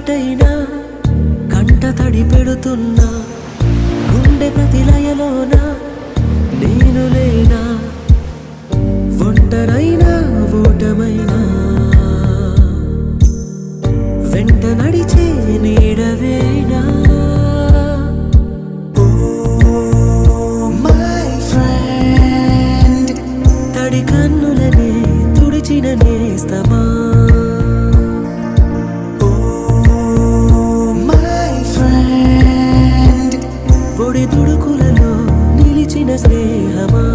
మాటైనా కంట తడి పెడుతున్నా గుండె ప్రతి లయలోన నేను లేనా ఒంటరైనా ఓటమైనా వెంట నడిచే నీడవేనా My friend, తడి కన్నులనే తుడిచిన నేస్తమా my friend, పొడి తుడుకులలో నిలిచిన స్నేహమా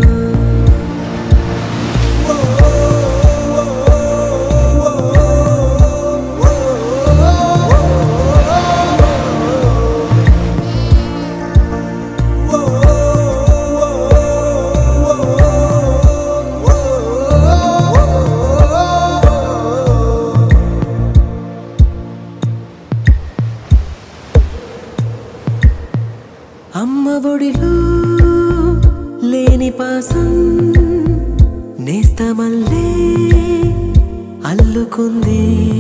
అమ్మ ఒడిలో లేని పాసం నేస్తమల్లే అల్లుకుంది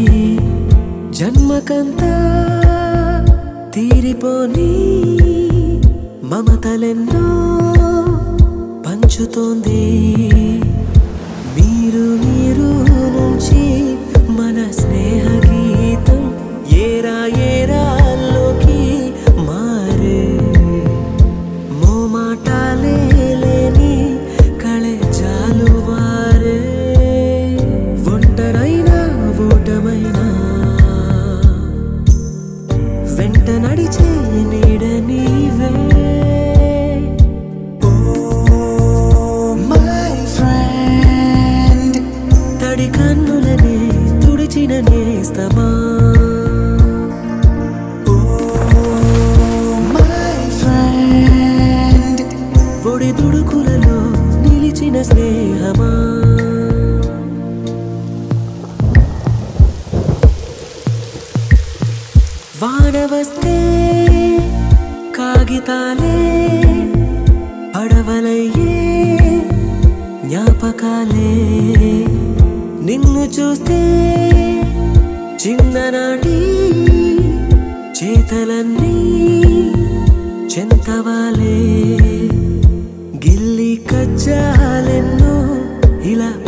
జన్మకంతా తీరిపోని మమతలెన్నో పంచుతోంది మీరు మీరు నుంచి మన స్నేహ గీతం ఏరా ఏరాల్లోకి మారే మోమాటాలే లేని కళే చాలు వారే ఒంటరైనా ఓటమైనా వెంట నడిచే నీడ నీవే my friend, తడి కన్నులనే తుడిచిన నేస్తమా my friend, పొడి తుడుకులలో నిలిచిన స్నేహమా వాన వస్తే కాగితాలే పడవలయ్యే జ్ఞాపకాలే నిన్ను చూస్తే చిన్ననాటి చేతలన్నీ చెంతవాలే గిల్లి కజ్జాలెన్నో ఇలా